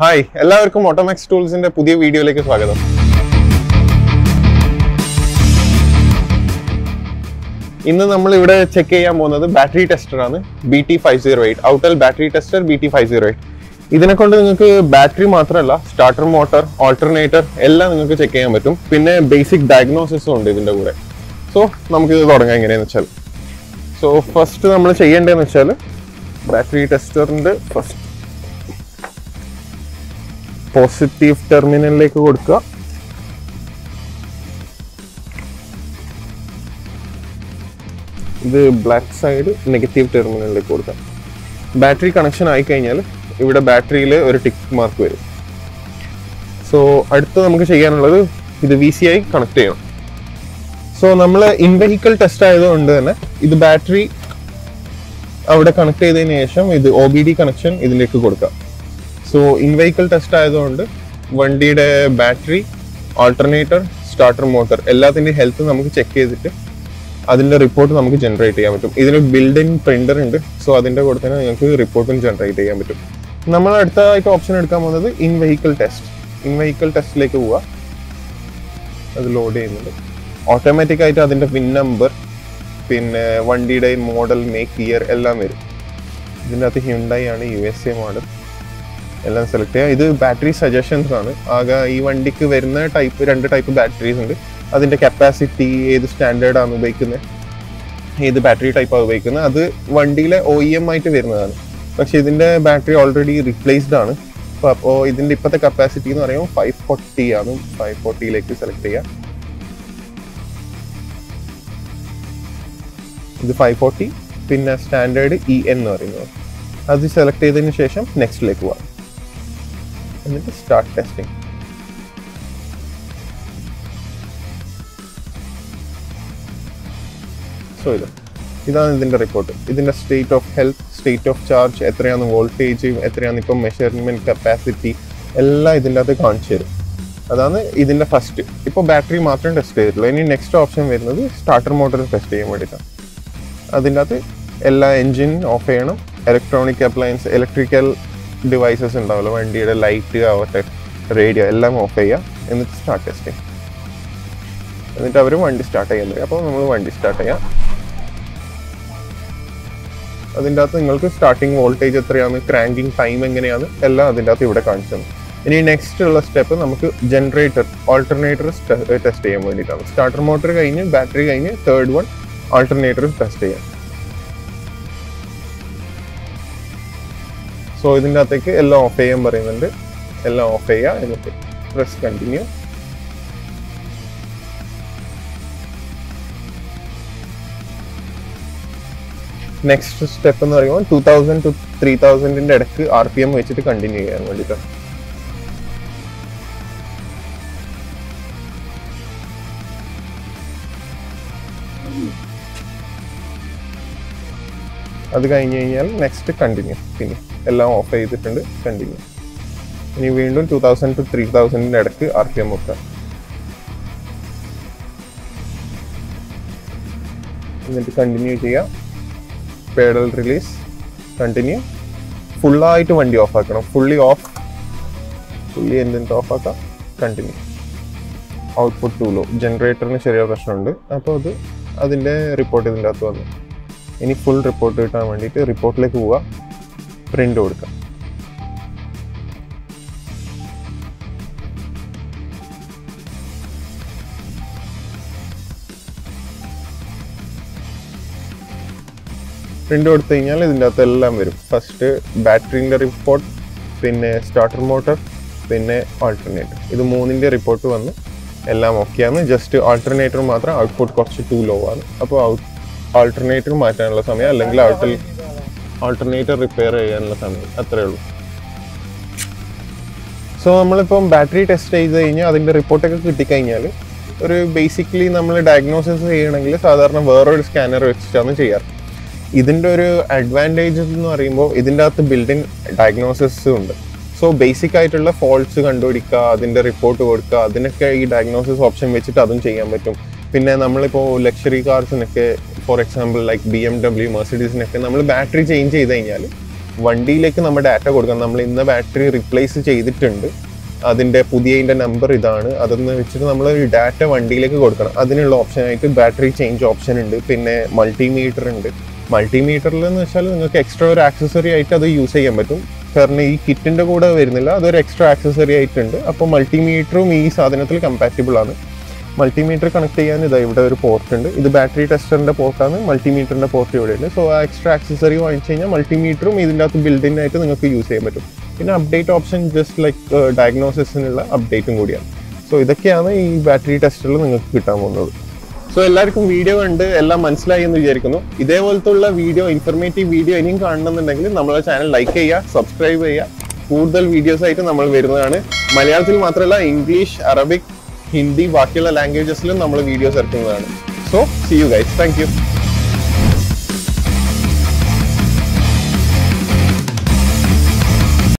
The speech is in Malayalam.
ഹായ് എല്ലാവർക്കും ഓട്ടോമാക്സ് ടൂൾസിന്റെ പുതിയ വീഡിയോയിലേക്ക് സ്വാഗതം ഇന്ന് നമ്മൾ ഇവിടെ ചെക്ക് ചെയ്യാൻ പോകുന്നത് ബാറ്ററി ടെസ്റ്റർ ആണ് B T five zero eight Autel battery tester B T five zero eight ഇതിനെ കൊണ്ട് നിങ്ങൾക്ക് ബാറ്ററി മാത്രമല്ല സ്റ്റാർട്ടർ മോട്ടർ ഓൾട്ടർനേറ്റർ എല്ലാം നിങ്ങൾക്ക് ചെക്ക് ചെയ്യാൻ പറ്റും പിന്നെ ബേസിക് ഡയഗ്നോസിസും ഉണ്ട് ഇതിന്റെ കൂടെ സോ നമുക്കിത് തുടങ്ങാം എങ്ങനെയാന്ന് വെച്ചാൽ സോ ഫസ്റ്റ് നമ്മൾ ചെയ്യേണ്ടതെന്ന് വെച്ചാൽ ബാറ്ററി ടെസ്റ്ററിന്റെ ഫസ്റ്റ് പോസിറ്റീവ് ടെർമിനലിലേക്ക് കൊടുക്കുക ഇത് ബ്ലാക്ക് സൈഡ് നെഗറ്റീവ് ടെർമിനലിലേക്ക് കൊടുക്കാം ബാറ്ററി കണക്ഷൻ ആയി കഴിഞ്ഞാൽ ഇവിടെ ബാറ്ററിയിൽ ഒരു ടിക്ക് മാർക്ക് വരും സോ അടുത്ത് നമുക്ക് ചെയ്യാനുള്ളത് ഇത് വി സി ഐ കണക്ട് ചെയ്യണം സോ നമ്മൾ ഇൻ വെഹിക്കിൾ ടെസ്റ്റ് ആയതുകൊണ്ട് തന്നെ ഇത് ബാറ്ററി അവിടെ കണക്ട് ചെയ്തതിന് ശേഷം ഇത് ഒ ബി ഡി കണക്ഷൻ ഇതിലേക്ക് കൊടുക്കാം സോ ഇൻ വെഹിക്കിൾ ടെസ്റ്റ് ആയതുകൊണ്ട് വണ്ടിയുടെ ബാറ്ററി ആൾട്ടർനേറ്റർ സ്റ്റാർട്ടർ മോട്ടർ എല്ലാത്തിൻ്റെയും ഹെൽത്ത് നമുക്ക് ചെക്ക് ചെയ്തിട്ട് അതിൻ്റെ റിപ്പോർട്ട് നമുക്ക് ജനറേറ്റ് ചെയ്യാൻ പറ്റും ഇതിന് ബിൽഡ് ഇൻ പ്രിന്റർ ഉണ്ട് സോ അതിൻ്റെ കൂടെ തന്നെ നിങ്ങൾക്ക് റിപ്പോർട്ടും ജനറേറ്റ് ചെയ്യാൻ പറ്റും നമ്മൾ അടുത്തതായിട്ട് ഓപ്ഷൻ എടുക്കാൻ പോകുന്നത് in vehicle test in vehicle ടെസ്റ്റിലേക്ക് പോവുക അത് ലോഡ് ചെയ്യുന്നുണ്ട് ഓട്ടോമാറ്റിക് ആയിട്ട് അതിൻ്റെ പിൻ നമ്പർ പിന്നെ വണ്ടിയുടെ മോഡൽ മേക്ക് ഇയർ എല്ലാം വരും ഇതിൻ്റെ അകത്ത് ഹ്യുണ്ടായി ആണ് യു എസ് എ മോഡൽ എല്ലാം സെലക്ട് ചെയ്യുക ഇത് ബാറ്ററി സജഷൻസ് ആണ് ആകെ ഈ വണ്ടിക്ക് വരുന്ന ടൈപ്പ് രണ്ട് ടൈപ്പ് ബാറ്ററീസ് ഉണ്ട് അതിൻ്റെ കപ്പാസിറ്റി ഏത് സ്റ്റാൻഡേർഡ് ആണ് ഉപയോഗിക്കുന്നത് ഏത് ബാറ്ററി ടൈപ്പാണ് ഉപയോഗിക്കുന്നത് അത് വണ്ടിയിലെ ഒ ഇ എം ആയിട്ട് വരുന്നതാണ് പക്ഷെ ഇതിൻ്റെ ബാറ്ററി ഓൾറെഡി റീപ്ലേസ്ഡ് ആണ് അപ്പോൾ അപ്പോൾ ഇതിൻ്റെ ഇപ്പോഴത്തെ കപ്പാസിറ്റി എന്ന് പറയുമ്പോൾ ഫൈവ് ഫോർട്ടി ആണ് ഫൈവ് ഫോർട്ടിയിലേക്ക് സെലക്ട് ചെയ്യുക ഇത് ഫൈവ് ഫോർട്ടി പിന്നെ സ്റ്റാൻഡേർഡ് ഇ എൻ എന്ന് പറയുന്നത് അത് സെലക്ട് ചെയ്തതിന് ശേഷം നെക്സ്റ്റിലേക്ക് പോവാം എന്നിട്ട് സ്റ്റാർട്ട് ടെസ്റ്റിംഗ് സോ ഇത് ഇതാണ് ഇതിന്റെ റിപ്പോർട്ട് ഇതിന്റെ state of health state of charge എത്രയാണ് വോൾട്ടേജ് എത്രയാണ് ഇപ്പം മെഷർമെന്റ് കപ്പാസിറ്റി എല്ലാം ഇതിൻ്റെ അകത്ത് കാണിച്ചു തരും അതാണ് ഇതിന്റെ ഫസ്റ്റ് ഇപ്പോൾ ബാറ്ററി മാത്രം ടെസ്റ്റ് ചെയ്തിട്ടുള്ളൂ ഇനി നെക്സ്റ്റ് ഓപ്ഷൻ വരുന്നത് സ്റ്റാർട്ടർ മോട്ടർ ടെസ്റ്റ് ചെയ്യാൻ വേണ്ടിയിട്ടാണ് അതിൻ്റെ അകത്ത് എല്ലാ എൻജിൻ ഓഫ് ചെയ്യണം ഇലക്ട്രോണിക് അപ്ലയൻസ് ഇലക്ട്രിക്കൽ ഡിവൈസസ് ഉണ്ടാവുമല്ലോ വണ്ടിയുടെ ലൈറ്റ് ആവട്ടെ റേഡിയോ എല്ലാം ഓഫ് ചെയ്യുക എന്നിട്ട് സ്റ്റാർട്ട് ടെസ്റ്റ് ചെയ്യും എന്നിട്ട് അവർ വണ്ടി സ്റ്റാർട്ട് ചെയ്യാൻ പറയും അപ്പോൾ നമ്മൾ വണ്ടി സ്റ്റാർട്ട് ചെയ്യാം അതിൻ്റെ അകത്ത് നിങ്ങൾക്ക് സ്റ്റാർട്ടിങ് വോൾട്ടേജ് എത്രയാണ് ക്രാങ്കിങ് ടൈം എങ്ങനെയാണ് എല്ലാം അതിൻ്റെ അകത്ത് ഇവിടെ കാണിച്ചു തന്നു ഇനി നെക്സ്റ്റ് ഉള്ള സ്റ്റെപ്പ് നമുക്ക് ജനറേറ്റർ ഓൾട്ടർനേറ്റർ ടെസ്റ്റ് ചെയ്യാൻ വേണ്ടിയിട്ടാണ് സ്റ്റാർട്ടർ മോട്ടർ കഴിഞ്ഞ് ബാറ്ററി കഴിഞ്ഞ് തേർഡ് വൺ ആൾട്ടർനേറ്റർ ടെസ്റ്റ് ചെയ്യാം സോ ഇതിൻ്റെ അകത്തേക്ക് എല്ലാം ഓഫ് ചെയ്യാൻ പറയുന്നുണ്ട് എല്ലാം ഓഫ് ചെയ്യുക എന്നിട്ട് പ്രസ് കണ്ടിന്യൂ നെക്സ്റ്റ് സ്റ്റെപ്പ് എന്ന് പറയുമ്പോൾ ടൂ തൗസൻഡ് ടു ത്രീ തൗസൻഡിന്റെ ഇടയ്ക്ക് ആർ പി എം വെച്ചിട്ട് കണ്ടിന്യൂ ചെയ്യാൻ വേണ്ടിയിട്ടാണ് അത് കഴിഞ്ഞ് കഴിഞ്ഞാൽ നെക്സ്റ്റ് കണ്ടിന്യൂ പിന്നെ എല്ലാം ഓഫ് ചെയ്തിട്ടുണ്ട് കണ്ടിന്യൂ ഇനി വീണ്ടും ടൂ തൗസൻഡ് ടു ത്രീ തൗസൻഡിന്റെ ഇടയ്ക്ക് ആർ പി എം വെക്കുക എന്നിട്ട് കണ്ടിന്യൂ ചെയ്യാം പേഡൽ റിലീസ് കണ്ടിന്യൂ ഫുള്ളായിട്ട് വണ്ടി ഓഫ് ആക്കണം ഫുള്ളി ഓഫ് ഫുള്ളി എന്തിൻ്റെ ഓഫ് ആക്കാം കണ്ടിന്യൂ ഔട്ട്പുട്ട് ടു ലോ ജനറേറ്ററിന് ചെറിയ പ്രശ്നമുണ്ട് അപ്പോൾ അത് അതിൻ്റെ റിപ്പോർട്ട് ഇതിൻ്റെ അകത്ത് വന്നു ഇനി ഫുൾ റിപ്പോർട്ട് കിട്ടാൻ വേണ്ടിയിട്ട് റിപ്പോർട്ടിലേക്ക് പോവുക പ്രിൻ്റ് കൊടുക്കുക പ്രിൻ്റ് കൊടുത്തു കഴിഞ്ഞാൽ ഇതിൻ്റെ അകത്ത് എല്ലാം വരും ഫസ്റ്റ് ബാറ്ററിൻ്റെ റിപ്പോർട്ട് പിന്നെ സ്റ്റാർട്ടർ മോട്ടർ പിന്നെ ആൾട്ടർനേറ്റർ ഇത് മൂന്നിൻ്റെ റിപ്പോർട്ട് വന്ന് എല്ലാം ഓക്കെയാണ് ജസ്റ്റ് ആൾട്ടർനേറ്റർ മാത്രം ഔട്ട്പുട്ട് കുറച്ച് ടു ലോ ആണ് അപ്പോൾ ഔട്ട് ആൾട്ടർനേറ്റർ മാറ്റാനുള്ള സമയം അല്ലെങ്കിൽ ഔട്ടൽ ആൾട്ടർനേറ്റർ റിപ്പയർ ചെയ്യാനുള്ള സമയം അത്രേ ഉള്ളൂ സോ നമ്മളിപ്പം ബാറ്ററി ടെസ്റ്റ് ചെയ്ത് കഴിഞ്ഞാൽ അതിൻ്റെ റിപ്പോർട്ടൊക്കെ കിട്ടിക്കഴിഞ്ഞാൽ ഒരു ബേസിക്കലി നമ്മൾ ഡയഗ്നോസിസ് ചെയ്യണമെങ്കിൽ സാധാരണ വേറൊരു സ്കാനർ വെച്ചിട്ടാണ് ചെയ്യാറ് ഇതിൻ്റെ ഒരു അഡ്വാൻറ്റേജ് എന്ന് പറയുമ്പോൾ ഇതിൻ്റെ അകത്ത് ബിൽഡിംഗ് ഡയഗ്നോസിസ് ഉണ്ട് സോ ബേസിക് ആയിട്ടുള്ള ഫോൾട്സ് കണ്ടുപിടിക്കുക അതിൻ്റെ റിപ്പോർട്ട് കൊടുക്കുക അതിനൊക്കെ ഈ ഡയഗ്നോസിസ് ഓപ്ഷൻ വെച്ചിട്ട് അതും ചെയ്യാൻ പറ്റും പിന്നെ നമ്മളിപ്പോൾ ലക്ഷറി കാർസിനൊക്കെ for example like B M W മെർസിഡീസിനൊക്കെ നമ്മൾ ബാറ്ററി ചേഞ്ച് ചെയ്ത് കഴിഞ്ഞാൽ വണ്ടിയിലേക്ക് നമ്മൾ ഡാറ്റ കൊടുക്കണം നമ്മൾ ഇന്ന ബാറ്ററി റിപ്ലേസ് ചെയ്തിട്ടുണ്ട് അതിൻ്റെ പുതിയതിൻ്റെ നമ്പർ ഇതാണ് അതെന്ന് വെച്ചിട്ട് നമ്മൾ ഡാറ്റ വണ്ടിയിലേക്ക് കൊടുക്കണം അതിനുള്ള ഓപ്ഷനായിട്ട് ബാറ്ററി ചേഞ്ച് ഓപ്ഷൻ ഉണ്ട് പിന്നെ മൾട്ടിമീറ്റർ ഉണ്ട് മൾട്ടിമീറ്ററിൽ എന്ന് വെച്ചാൽ നിങ്ങൾക്ക് എക്സ്ട്രാ ഒരു ആക്സസറി ആയിട്ട് അത് യൂസ് ചെയ്യാൻ പറ്റും കാരണം ഈ കിറ്റിൻ്റെ കൂടെ വരുന്നില്ല അതൊരു എക്സ്ട്രാ ആക്സസറി ആയിട്ടുണ്ട് അപ്പോൾ മൾട്ടിമീറ്ററും ഈ സാധനത്തിൽ കമ്പാറ്റബിൾ ആണ് മൾട്ടിമീറ്റർ കണക്ട് ചെയ്യാൻ ഇതാ ഇവിടെ ഒരു പോർട്ട് ഉണ്ട് ഇത് ബാറ്ററി ടെസ്റ്ററിന്റെ പോർട്ടാണ് മൾട്ടിമീറ്ററിന്റെ പോർട്ട് ഇവിടെ ഉണ്ട് സോ ആ എക്സ്ട്രാ ആക്സസറി വാങ്ങിച്ചു കഴിഞ്ഞാൽ മൾട്ടിമീറ്ററും ഇതിൻ്റെ അകത്ത് ബിൽഡിൻ ആയിട്ട് നിങ്ങൾക്ക് യൂസ് ചെയ്യാൻ പറ്റും പിന്നെ അപ്ഡേറ്റ് ഓപ്ഷൻ ജസ്റ്റ് ലൈക്ക് ഡയഗ്നോസിസിനുള്ള അപ്ഡേറ്റും കൂടിയാണ് സോ ഇതൊക്കെയാണ് ഈ ബാറ്ററി ടെസ്റ്ററിൽ നിങ്ങൾക്ക് കിട്ടാൻ പോകുന്നത് സോ എല്ലാവർക്കും വീഡിയോ കണ്ട് എല്ലാം മനസ്സിലായി എന്ന് വിചാരിക്കുന്നു ഇതേപോലത്തെ ഉള്ള വീഡിയോ ഇൻഫർമേറ്റീവ് വീഡിയോ ഇനിയും കാണണമെന്നുണ്ടെങ്കിൽ നമ്മളെ ചാനൽ ലൈക്ക് ചെയ്യുക സബ്സ്ക്രൈബ് ചെയ്യുക കൂടുതൽ വീഡിയോസ് ആയിട്ട് നമ്മൾ വരുന്നതാണ് മലയാളത്തിൽ മാത്രമല്ല ഇംഗ്ലീഷ് അറബിക് ഹിന്ദി ബാക്കിയുള്ള ലാംഗ്വേജസിലും നമ്മൾ വീഡിയോസ് ഇറക്കുന്നതാണ് so see you guys thank U